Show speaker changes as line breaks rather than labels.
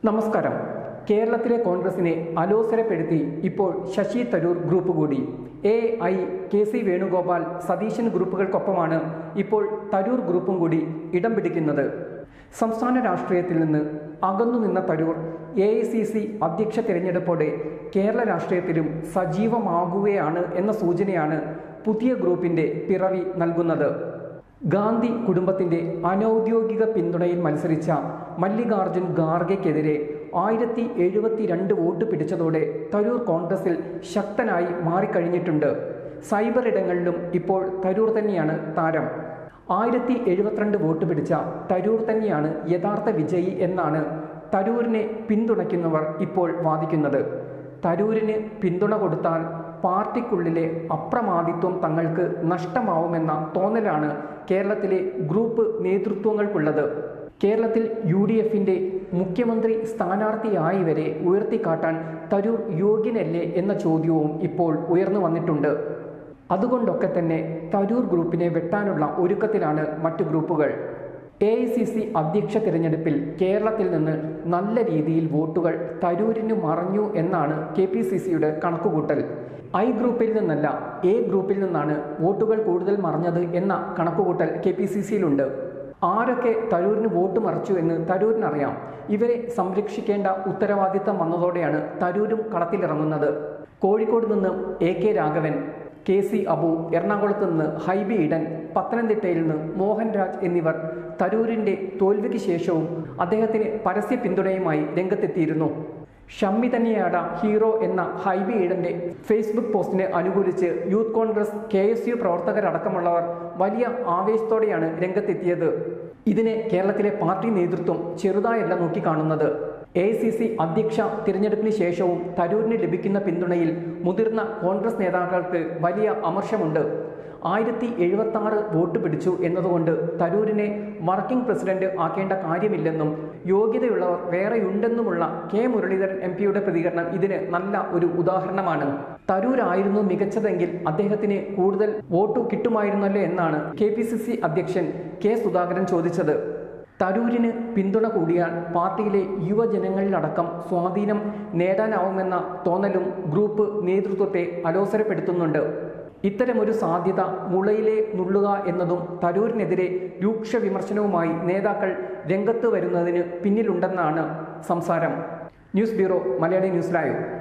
നമസ്കാരം കേരളത്തിലെ കോൺഗ്രസിനെ അലോസരപ്പെടുത്തി ഇപ്പോൾ ശശി തരൂർ ഗ്രൂപ്പ് കൂടി A I K C Venugopal Satheesan ഗ്രൂപ്പുകൾക്കൊപ്പമാണ് ഇപ്പോൾ തരൂർ ഗ്രൂപ്പും കൂടി ഇടം പിടിക്കുന്നത് സംസ്ഥാന രാഷ്ട്രീയത്തിൽ നിന്ന് അകന്നു നിന്ന Tharoor A I C C അധ്യക്ഷ തിരഞ്ഞെടുപ്പോടെ കേരള രാഷ്ട്രീയത്തിലും സജീവമാകുകയാണ് എന്ന സൂചനയാണ് പുതിയ ഗ്രൂപ്പിന്റെ പിറവി നൽകുന്നത് ഗാന്ധി കുടുംബത്തിന്റെ അനൗദ്യോഗിക പിന്തുണയിൽ മത്സരിച്ച മല്ലികാർജുൻ ഖാർഗെക്കെതിരെ ആയിരത്തി എഴുപത്തിരണ്ട് വോട്ട് പിടിച്ചതോടെ തരൂർ കോൺഗ്രസിൽ ശക്തനായി മാറിക്കഴിഞ്ഞിട്ടുണ്ട് സൈബർ ഇടങ്ങളിലും ഇപ്പോൾ തരൂർ തന്നെയാണ് താരം ആയിരത്തി എഴുപത്തിരണ്ട് വോട്ട് പിടിച്ച തരൂർ തന്നെയാണ് യഥാർത്ഥ വിജയി എന്നാണ് തരൂരിനെ പിന്തുണയ്ക്കുന്നവർ ഇപ്പോൾ വാദിക്കുന്നത് തരൂരിന് പിന്തുണ കൊടുത്താൽ പാർട്ടിക്കുള്ളിലെ അപ്രമാദിത്വം തങ്ങൾക്ക് നഷ്ടമാവുമെന്ന തോന്നലാണ് കേരളത്തിലെ ഗ്രൂപ്പ് നേതൃത്വങ്ങൾക്കുള്ളത് കേരളത്തിൽ യു ഡി എഫിന്റെ മുഖ്യമന്ത്രി സ്ഥാനാർത്ഥിയായി വരെ ഉയർത്തിക്കാട്ടാൻ തരൂർ യോഗ്യനല്ലേ എന്ന ചോദ്യവും ഇപ്പോൾ ഉയർന്നു വന്നിട്ടുണ്ട് അതുകൊണ്ടൊക്കെ തന്നെ തരൂർ ഗ്രൂപ്പിനെ വെട്ടാനുള്ള ഒരുക്കത്തിലാണ് മറ്റു ഗ്രൂപ്പുകൾ എ ഐ സി സി അധ്യക്ഷ തിരഞ്ഞെടുപ്പിൽ കേരളത്തിൽ നിന്ന് നല്ല രീതിയിൽ വോട്ടുകൾ തരൂരിന് മറഞ്ഞു എന്നാണ് കെ പി സി സിയുടെ കണക്കുകൂട്ടൽ ഐ ഗ്രൂപ്പിൽ നിന്നല്ല എ ഗ്രൂപ്പിൽ നിന്നാണ് വോട്ടുകൾ കൂടുതൽ മറഞ്ഞത് എന്ന കണക്കുകൂട്ടൽ കെ പി സി സിയിലുണ്ട് ആരൊക്കെ തരൂരിന് വോട്ട് മറിച്ചു എന്ന് തരൂരിനറിയാം ഇവരെ സംരക്ഷിക്കേണ്ട ഉത്തരവാദിത്തം വന്നതോടെയാണ് തരൂരും കളത്തിലിറങ്ങുന്നത് കോഴിക്കോട് നിന്ന് A K Raghavan K C Abu എറണാകുളത്ത് നിന്ന് ഹൈബി ഇടൻ പത്തനംതിട്ടയിൽ നിന്ന് മോഹൻരാജ് എന്നിവർ തരൂരിന്റെ തോൽവിക്ക് ശേഷവും അദ്ദേഹത്തിന് പരസ്യ പിന്തുണയുമായി രംഗത്തെത്തിയിരുന്നു ഷമ്മി തന്നെയാട ഹീറോ എന്ന ഹൈബി ഈഡന്റെ ഫേസ്ബുക്ക് പോസ്റ്റിനെ അനുകൂലിച്ച് youth Congress K S U പ്രവർത്തകരടക്കമുള്ളവർ വലിയ ആവേശത്തോടെയാണ് രംഗത്തെത്തിയത് ഇതിനെ കേരളത്തിലെ പാർട്ടി നേതൃത്വം ചെറുതായല്ല നോക്കിക്കാണുന്നത് എ സി സി അധ്യക്ഷ തിരഞ്ഞെടുപ്പിന് ശേഷവും തരൂരിന് ലഭിക്കുന്ന പിന്തുണയിൽ മുതിർന്ന കോൺഗ്രസ് നേതാക്കൾക്ക് വലിയ അമർഷമുണ്ട് ആയിരത്തി എഴുപത്തി ആറ് വോട്ട് പിടിച്ചു എന്നതുകൊണ്ട് തരൂരിനെ വർക്കിംഗ് പ്രസിഡന്റ് ആക്കേണ്ട കാര്യമില്ലെന്നും യോഗ്യതയുള്ളവർ വേറെയുണ്ടെന്നുമുള്ള കെ മുരളീധരൻ എം പിയുടെ പ്രതികരണം ഇതിന് നല്ല ഒരു ഉദാഹരണമാണ് തരൂരായിരുന്നു മികച്ചതെങ്കിൽ അദ്ദേഹത്തിന് കൂടുതൽ വോട്ട് കിട്ടുമായിരുന്നല്ലോ എന്നാണ് കെ പി സി സി അധ്യക്ഷൻ കെ സുധാകരൻ ചോദിച്ചത് തരൂരിന് പിന്തുണ കൂടിയാൽ പാർട്ടിയിലെ യുവജനങ്ങളിലടക്കം സ്വാധീനം നേടാനാവുമെന്ന തോന്നലും ഗ്രൂപ്പ് നേതൃത്വത്തെ അലോസരപ്പെടുത്തുന്നുണ്ട് ഇത്തരമൊരു സാധ്യത മുളയിലെ നുള്ളുക എന്നതും തരൂരിനെതിരെ രൂക്ഷ വിമർശനവുമായി നേതാക്കൾ രംഗത്ത് വരുന്നതിന് പിന്നിലുണ്ടെന്നാണ് സംസാരം news bureau Malayali news live